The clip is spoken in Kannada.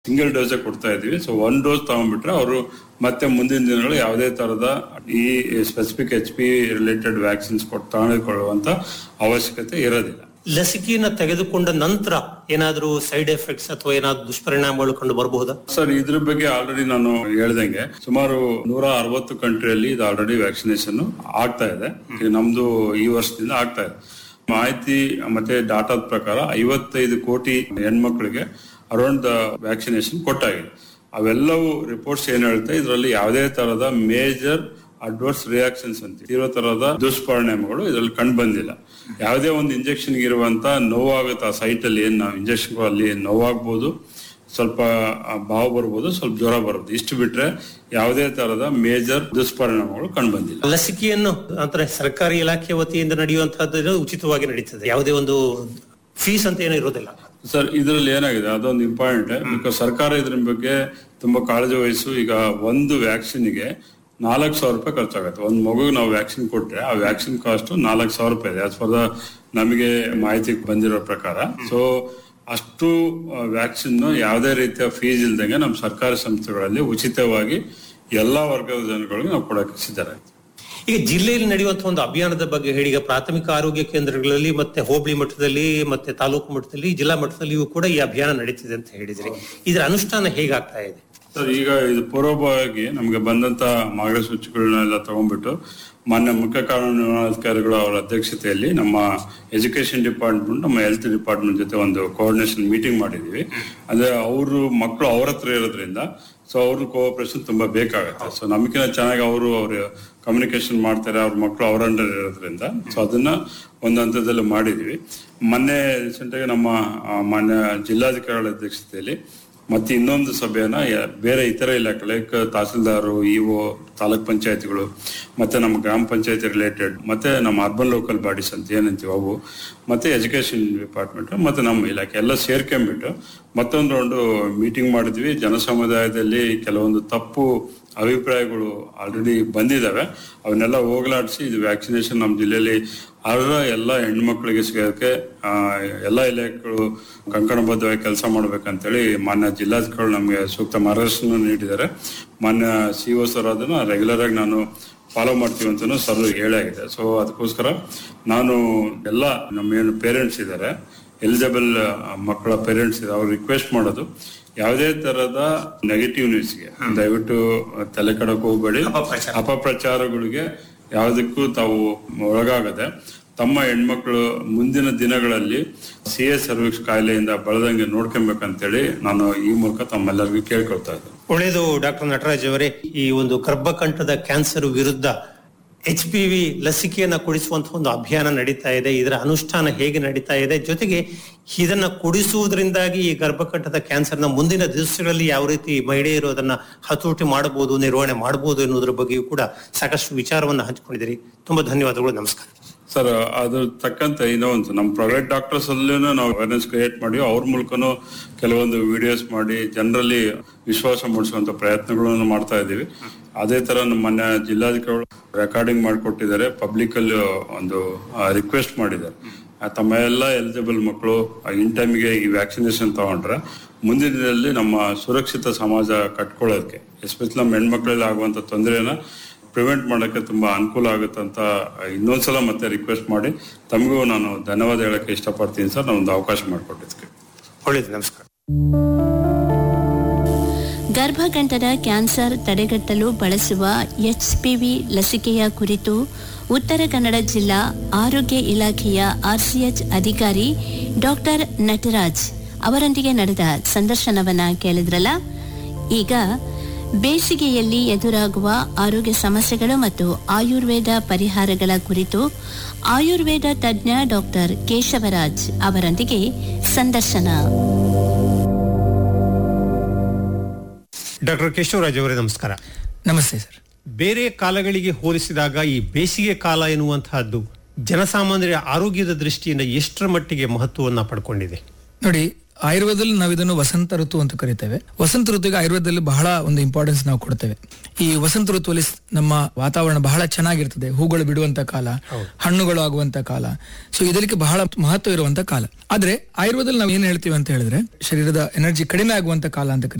ಸಿಂಗಲ್ ಡೋಸೇ ಕೊಡ್ತಾ ಇದೀವಿ ಸೊ ಒನ್ ಡೋಸ್ ತಗೊಂಡ್ಬಿಟ್ರೆ ಅವರು ಮತ್ತೆ ಮುಂದಿನ ದಿನಗಳು ಯಾವುದೇ ತರದ ಈ specific H P related vaccines ಕೊಟ್ಟು ತಗೊಂಡುಕೊಳ್ಳುವಂತ ಅವಶ್ಯಕತೆ ಇರೋದಿಲ್ಲ ಲಸಿಕೆಯನ್ನ ತೆಗೆದುಕೊಂಡ ನಂತರ ಏನಾದರೂ ಸೈಡ್ ಎಫೆಕ್ಟ್ಸ್ ಅಥವಾ ಏನಾದ್ರು ದುಷ್ಪರಿಣಾಮಗಳು ಕಂಡು ಬರಬಹುದಾ ಸರ್ ಇದ್ರ ಬಗ್ಗೆ ಆಲ್ರೆಡಿ ನಾನು ಹೇಳ್ದಂಗೆ ಸುಮಾರು ನೂರ ಅರವತ್ತು ಕಂಟ್ರಿಯಲ್ಲಿ ಇದು ಆಲ್ರೆಡಿ ವ್ಯಾಕ್ಸಿನೇಷನ್ ಆಗ್ತಾ ಇದೆ ಈಗ ನಮ್ದು ಈ ವರ್ಷದಿಂದ ಆಗ್ತಾ ಇದೆ ಮಾಹಿತಿ ಮತ್ತೆ ಡಾಟಾದ ಪ್ರಕಾರ ಐವತ್ತೈದು ಕೋಟಿ ಹೆಣ್ಮಕ್ಳಿಗೆ ಅರೌಂಡ್ ವ್ಯಾಕ್ಸಿನೇಷನ್ ಕೊಟ್ಟಾಗಿದೆ ಅವೆಲ್ಲವೂ ರಿಪೋರ್ಟ್ಸ್ ಏನ್ ಹೇಳ್ತಾ ಇದರಲ್ಲಿ ಯಾವುದೇ ತರದ ಮೇಜರ್ ಅಡ್ವರ್ಸ್ ರಿಯಾಕ್ಷನ್ಸ್ ಅಂತ ಇರೋ ತರದ ದುಷ್ಪರಿಣಾಮಗಳು ಇದರಲ್ಲಿ ಕಂಡು ಬಂದಿಲ್ಲ ಯಾವುದೇ ಒಂದು ಇಂಜೆಕ್ಷನ್ ಇರುವಂತ ನೋವಾಗುತ್ತೆ ಆ ಸೈಟ್ ಅಲ್ಲಿ ಏನ್ ನಾವು ಇಂಜೆಕ್ಷನ್ ಅಲ್ಲಿ ನೋವಾಗ್ಬೋದು ಸ್ವಲ್ಪ ಆ, ಬಾವು ಬರ್ಬೋದು ಸ್ವಲ್ಪ ಜ್ವರ ಬರ್ಬೋದು ಇಷ್ಟು ಬಿಟ್ರೆ ಯಾವುದೇ ತರದ ಮೇಜರ್ ದುಷ್ಪರಿಣಾಮಗಳು ಕಂಡು ಬಂದಿಲ್ಲ ಲಸಿಕೆಯನ್ನು ಅಂದ್ರೆ ಸರ್ಕಾರಿ ಇಲಾಖೆ ವತಿಯಿಂದ ನಡೆಯುವಂತಹದ್ದು ಉಚಿತವಾಗಿ ನಡೀತದೆ ಯಾವುದೇ ಒಂದು ಫೀಸ್ ಅಂತ ಏನೂ ಇರೋದಿಲ್ಲ ಸರ್ ಇದರಲ್ಲಿ ಏನಾಗಿದೆ ಅದೊಂದು ಇಂಪಾರ್ಟೆಂಟ್ ಬಿಕಾಸ್ ಸರ್ಕಾರ ಇದ್ರ ಬಗ್ಗೆ ತುಂಬಾ ಕಾಳಜಿ ವಹಿಸು ಈಗ ಒಂದು ವ್ಯಾಕ್ಸಿನ್ಗೆ ನಾಲ್ಕು ಸಾವಿರ ರೂಪಾಯಿ ಖರ್ಚಾಗುತ್ತೆ ಒಂದು ಮಗುಗೆ ನಾವು ವ್ಯಾಕ್ಸಿನ್ ಕೊಟ್ರೆ ಆ ವ್ಯಾಕ್ಸಿನ್ ಕಾಸ್ಟ್ ನಾಲ್ಕು ಸಾವಿರ ರೂಪಾಯಿ ಇದೆ ಆಸ್ ಫಾರ್ ದ ನಮಗೆ ಮಾಹಿತಿ ಬಂದಿರೋ ಪ್ರಕಾರ ಸೊ ಅಷ್ಟು ವ್ಯಾಕ್ಸಿನ್ ಯಾವುದೇ ರೀತಿಯ ಫೀಸ್ ಇಲ್ದಂಗೆ ನಮ್ಮ ಸರ್ಕಾರಿ ಸಂಸ್ಥೆಗಳಲ್ಲಿ ಉಚಿತವಾಗಿ ಎಲ್ಲಾ ವರ್ಗದ ಜನಗಳಿಗೆ ನಾವು ಕೊಡಕ್ಕೆ ಸಿದ್ಧರಾಗ್ತೀವಿ ಈಗ ಜಿಲ್ಲೆಯಲ್ಲಿ ನಡೆಯುವಂತಹ ಒಂದು ಅಭಿಯಾನದ ಬಗ್ಗೆ ಹೇಳಿ ಈಗ ಪ್ರಾಥಮಿಕ ಆರೋಗ್ಯ ಕೇಂದ್ರಗಳಲ್ಲಿ ಮತ್ತೆ ಹೋಬಳಿ ಮಟ್ಟದಲ್ಲಿ ಮತ್ತೆ ತಾಲೂಕು ಮಟ್ಟದಲ್ಲಿ ಜಿಲ್ಲಾ ಮಟ್ಟದಲ್ಲಿಯೂ ಕೂಡ ಈ ಅಭಿಯಾನ ನಡೀತಿದೆ ಅಂತ ಹೇಳಿದ್ರಿ ಇದರ ಅನುಷ್ಠಾನ ಹೇಗಾಗ್ತಾ ಇದೆ ಸರ್ ಈಗ ಇದು ಪೂರ್ವಭಾವಿಯಾಗಿ ನಮಗೆ ಬಂದಂತ ಮಾರ್ಗಸೂಚಿಗಳನ್ನೆಲ್ಲ ತಗೊಂಡ್ಬಿಟ್ಟು ಮಾನ್ಯ ಮುಖ್ಯ ಕಾನೂನಾಧಿಕಾರಿಗಳು ಅವರ ಅಧ್ಯಕ್ಷತೆಯಲ್ಲಿ ನಮ್ಮ ಎಜುಕೇಶನ್ ಡಿಪಾರ್ಟ್ಮೆಂಟ್ ನಮ್ಮ ಹೆಲ್ತ್ ಡಿಪಾರ್ಟ್ಮೆಂಟ್ ಜೊತೆ ಒಂದು ಕೋಆರ್ಡಿನೇಷನ್ ಮೀಟಿಂಗ್ ಮಾಡಿದೀವಿ ಅಂದ್ರೆ ಅವರು ಮಕ್ಕಳು ಅವ್ರ ಹತ್ರ ಇರೋದ್ರಿಂದ ಸೊ ಅವ್ರ ಕೋಆಪರೇಷನ್ ತುಂಬಾ ಬೇಕಾಗುತ್ತೆ ಸೊ ನಮಗಿನ ಚೆನ್ನಾಗಿ ಅವರು ಅವ್ರ ಕಮ್ಯುನಿಕೇಶನ್ ಮಾಡ್ತಾರೆ ಅವ್ರ ಮಕ್ಕಳು ಅವ್ರ ಅಂಡರ್ ಇರೋದ್ರಿಂದ ಸೊ ಅದನ್ನ ಒಂದು ಹಂತದಲ್ಲಿ ಮಾಡಿದೀವಿ ಮೊನ್ನೆ ರೀಸೆಂಟ್ ಆಗಿ ನಮ್ಮ ಆ, ಮಾನ್ಯ ಜಿಲ್ಲಾಧಿಕಾರಿಗಳ ಅಧ್ಯಕ್ಷತೆಯಲ್ಲಿ ಮತ್ತೆ ಇನ್ನೊಂದು ಸಭೆಯನ್ನ ಯ- ಬೇರೆ ಇತರ ಇಲಾಖೆ ಲೈಕ್ ತಹಸೀಲ್ದಾರು ಇಒ ತಾಲೂಕ್ ಪಂಚಾಯತಿಗಳು ಮತ್ತೆ ನಮ್ಮ ಗ್ರಾಮ ಪಂಚಾಯತಿ ರಿಲೇಟೆಡ್ ಮತ್ತೆ ನಮ್ಮ ಅರ್ಬನ್ ಲೋಕಲ್ ಬಾಡೀಸ್ ಅಂತ ಏನಂತೀವಿ ಅವು ಮತ್ತೆ ಎಜುಕೇಶನ್ ಡಿಪಾರ್ಟ್ಮೆಂಟ್ ಮತ್ತೆ ನಮ್ಮ ಇಲಾಖೆ ಎಲ್ಲ ಸೇರ್ಕೊಂಡ್ಬಿಟ್ಟು ಮತ್ತೊಂದು ರೌಂಡ್ ಮೀಟಿಂಗ್ ಮಾಡಿದ್ವಿ ಜನ ಸಮುದಾಯದಲ್ಲಿ ಕೆಲವೊಂದು ತಪ್ಪು ಅಭಿಪ್ರಾಯಗಳು ಆಲ್ರೆಡಿ ಬಂದಿದ್ದಾವೆ ಅವನ್ನೆಲ್ಲ ಹೋಗಲಾಡಿಸಿ ಇದು ವ್ಯಾಕ್ಸಿನೇಷನ್ ನಮ್ಮ ಜಿಲ್ಲೆಯಲ್ಲಿ ಅರ್ಹ ಎಲ್ಲ ಹೆಣ್ಮಕ್ಳಿಗೆ ಸಿಗೋಕೆ ಆ, ಎಲ್ಲ ಇಲಾಖೆಗಳು ಕಂಕಣಬದ್ಧವಾಗಿ ಕೆಲಸ ಮಾಡ್ಬೇಕಂತೇಳಿ ಮಾನ್ಯ ಜಿಲ್ಲಾಧಿಕಾರಿಗಳು ನಮಗೆ ಸೂಕ್ತ ಮಾರ್ಗದರ್ಶನ ನೀಡಿದ್ದಾರೆ ಮಾನ್ಯ ಸಿ ಒ ಸರ್ ಅದನ್ನ ರೆಗ್ಯುಲರ್ ಆಗಿ ನಾನು ಫಾಲೋ ಮಾಡ್ತೀವಿ ಅಂತಾನು ಸರ್ ಹೇಳಾಗಿದೆ ಸೊ ಅದಕ್ಕೋಸ್ಕರ ನಾನು ಎಲ್ಲ ನಮ್ಮ ಏನು ಪೇರೆಂಟ್ಸ್ ಇದ್ದಾರೆ ಎಲಿಜಿಬಲ್ ಮಕ್ಕಳ ಪೇರೆಂಟ್ಸ್ ಇದೆ ಅವ್ರು ರಿಕ್ವೆಸ್ಟ್ ಮಾಡೋದು ಯಾವುದೇ ತರದ ನೆಗೆಟಿವ್ ನ್ಯೂಸ್ಗೆ ದಯವಿಟ್ಟು ತಲೆ ಕಡಕ್ ಹೋಗ್ಬೇಡಿ ಅಪಪ್ರಚಾರ. ಅಪಪ್ರಚಾರಗಳಿಗೆ ಯಾವುದಕ್ಕೂ ತಾವು ಒಳಗಾಗದೆ ತಮ್ಮ ಹೆಣ್ಮಕ್ಳು ಮುಂದಿನ ದಿನಗಳಲ್ಲಿ ಸಿ ಎ ಸರ್ವಿಕ್ಸ್ ಕಾಯಿಲೆಯಿಂದ ಬಳದಂಗೆ ನೋಡ್ಕೊಬೇಕಂತೇಳಿ ನಾನು ಈ ಮೂಲಕ ತಮ್ಮೆಲ್ಲರಿಗೂ ಕೇಳ್ಕೊಳ್ತಾ ಇದ್ದೇನೆ ಒಳ್ಳೆಯದು ಡಾಕ್ಟರ್ ನಟರಾಜ್ ಅವರೇ ಈ ಒಂದು ಗರ್ಭಕಂಠದ ಕ್ಯಾನ್ಸರ್ ವಿರುದ್ಧ ಎಚ್ ಪಿ ವಿ ಲಸಿಕೆಯನ್ನ ಕೊಡಿಸುವಂತಹ ಒಂದು ಅಭಿಯಾನ ನಡೀತಾ ಇದೆ ಇದರ ಅನುಷ್ಠಾನ ಹೇಗೆ ನಡೀತಾ ಇದೆ ಜೊತೆಗೆ ಇದನ್ನ ಕೊಡಿಸುವುದರಿಂದಾಗಿ ಈ ಗರ್ಭಕಂಠದ ಕ್ಯಾನ್ಸರ್ನ ಮುಂದಿನ ದಿವಸಗಳಲ್ಲಿ ಯಾವ ರೀತಿ ಮಹಿಳೆಯರು ಅದನ್ನ ಹತೋಟಿ ಮಾಡಬಹುದು ನಿರ್ವಹಣೆ ಮಾಡಬಹುದು ಎನ್ನುವುದರ ಬಗ್ಗೆಯೂ ಕೂಡ ಸಾಕಷ್ಟು ವಿಚಾರವನ್ನು ಹಂಚಿಕೊಂಡಿದ್ದೀರಿ ತುಂಬಾ ಧನ್ಯವಾದಗಳು ನಮಸ್ಕಾರ ಸರ್ ಅದ್ರ ತಕ್ಕಂತೆ ಇನ್ನೊಂದು ನಮ್ಮ ಪ್ರೈವೇಟ್ ಡಾಕ್ಟರ್ಸ್ ಅಲ್ಲೂ ನಾವು ಅವೇರ್ನೆಸ್ ಕ್ರಿಯೇಟ್ ಮಾಡಿ ಅವ್ರ ಮೂಲಕನೂ ಕೆಲವೊಂದು ವಿಡಿಯೋಸ್ ಮಾಡಿ ಜನರಲ್ಲಿ ವಿಶ್ವಾಸ ಮೂಡಿಸುವಂತ ಪ್ರಯತ್ನಗಳನ್ನು ಮಾಡ್ತಾ ಇದ್ದೀವಿ ಅದೇ ತರ ನಮ್ಮ ಮೊನ್ನೆ ಜಿಲ್ಲಾಧಿಕಾರಿಗಳು ರೆಕಾರ್ಡಿಂಗ್ ಮಾಡಿಕೊಟ್ಟಿದ್ದಾರೆ ಪಬ್ಲಿಕ್ ಅಲ್ಲಿ ಒಂದು ರಿಕ್ವೆಸ್ಟ್ ಮಾಡಿದ್ದಾರೆ ಆ ತಮ್ಮ ಎಲ್ಲ ಎಲಿಜಿಬಲ್ ಮಕ್ಕಳು ಇನ್ ಟೈಮಿಗೆ ಈ ವ್ಯಾಕ್ಸಿನೇಷನ್ ತಗೊಂಡ್ರೆ ಮುಂದಿನ ದಿನದಲ್ಲಿ ನಮ್ಮ ಸುರಕ್ಷಿತ ಸಮಾಜ ಕಟ್ಕೊಳ್ಳೋದಕ್ಕೆ ಎಸ್ಪೆಷಲಿ ನಮ್ಮ ಹೆಣ್ಮಕ್ಳಲ್ಲಿ ಆಗುವಂತ ತೊಂದರೆನ ಪ್ರಿವೆಂಟ್ ಮಾಡೋಕ್ಕೆ ತುಂಬಾ ಅನುಕೂಲ ಆಗುತ್ತೆ ಅಂತ ಇನ್ನೊಂದ್ಸಲ ಮತ್ತೆ ರಿಕ್ವೆಸ್ಟ್ ಮಾಡಿ ತಮಗೂ ನಾನು ಧನ್ಯವಾದ ಹೇಳಕ್ಕೆ ಇಷ್ಟಪಡ್ತೀನಿ ಸರ್ ನಾವೊಂದು ಅವಕಾಶ ಮಾಡಿಕೊಟ್ಟಿದ್ದಕ್ಕೆ ಒಳ್ಳೆಯದು ನಮಸ್ಕಾರ ಗರ್ಭಕಂಠದ ಕ್ಯಾನ್ಸರ್ ತಡೆಗಟ್ಟಲು ಬಳಸುವ ಎಚ್ಪಿವಿ ಲಸಿಕೆಯ ಕುರಿತು ಉತ್ತರ ಕನ್ನಡ ಜಿಲ್ಲಾ ಆರೋಗ್ಯ ಇಲಾಖೆಯ ಆರ್ಸಿಎಚ್ ಅಧಿಕಾರಿ ಡಾಕ್ಟರ್ ನಟರಾಜ್ ಅವರೊಂದಿಗೆ ನಡೆದ ಸಂದರ್ಶನವನ್ನ ಕೇಳಿದ್ರಲ್ಲ ಈಗ ಬೇಸಿಗೆಯಲ್ಲಿ ಎದುರಾಗುವ ಆರೋಗ್ಯ ಸಮಸ್ಯೆಗಳು ಮತ್ತು ಆಯುರ್ವೇದ ಪರಿಹಾರಗಳ ಕುರಿತು ಆಯುರ್ವೇದ ತಜ್ಞ ಡಾಕ್ಟರ್ ಕೇಶವರಾಜ್ ಅವರೊಂದಿಗೆ ಸಂದರ್ಶನ ಡಾಕ್ಟರ್ ಕೇಶವರಾಜ್ ಅವರೇ ನಮಸ್ಕಾರ ನಮಸ್ತೆ ಸರ್ ಬೇರೆ ಕಾಲಗಳಿಗೆ ಹೋಲಿಸಿದಾಗ ಈ ಬೇಸಿಗೆ ಕಾಲ ಎನ್ನುವಂತಹದ್ದು ಜನಸಾಮಾನ್ಯರ ಆರೋಗ್ಯದ ದೃಷ್ಟಿಯಿಂದ ಎಷ್ಟರ ಮಟ್ಟಿಗೆ ಮಹತ್ವವನ್ನ ಪಡ್ಕೊಂಡಿದೆ ನೋಡಿ ಆಯುರ್ವೇದದಲ್ಲಿ ನಾವು ಇದನ್ನು ವಸಂತ ಋತು ಅಂತ ಕರಿತೇವೆ ವಸಂತ ಋತುವಿಗೆ ಆಯುರ್ವೇದದಲ್ಲಿ ಬಹಳ ಒಂದು ಇಂಪಾರ್ಟೆನ್ಸ್ ನಾವು ಕೊಡ್ತೇವೆ ಈ ವಸಂತ ಋತುವಲ್ಲಿ ಸ್- ನಮ್ಮ ವಾತಾವರಣ ಬಹಳ ಚೆನ್ನಾಗಿರ್ತದೆ ಹೂಗಳು ಬಿಡುವಂತ ಕಾಲ ಹಣ್ಣುಗಳು ಆಗುವಂತ ಕಾಲ ಸೊ ಇದಕ್ಕೆ ಬಹಳ ಮಹತ್ವ ಇರುವಂತ ಕಾಲ ಆದ್ರೆ ಆಯುರ್ವೇದದಲ್ಲಿ ನಾವು ಏನ್ ಹೇಳ್ತೀವಿ ಅಂತ ಹೇಳಿದ್ರೆ ಶರೀರದ ಎನರ್ಜಿ ಕಡಿಮೆ ಆಗುವಂತ ಕಾಲ ಅಂತ ಕರಿತೀವಿ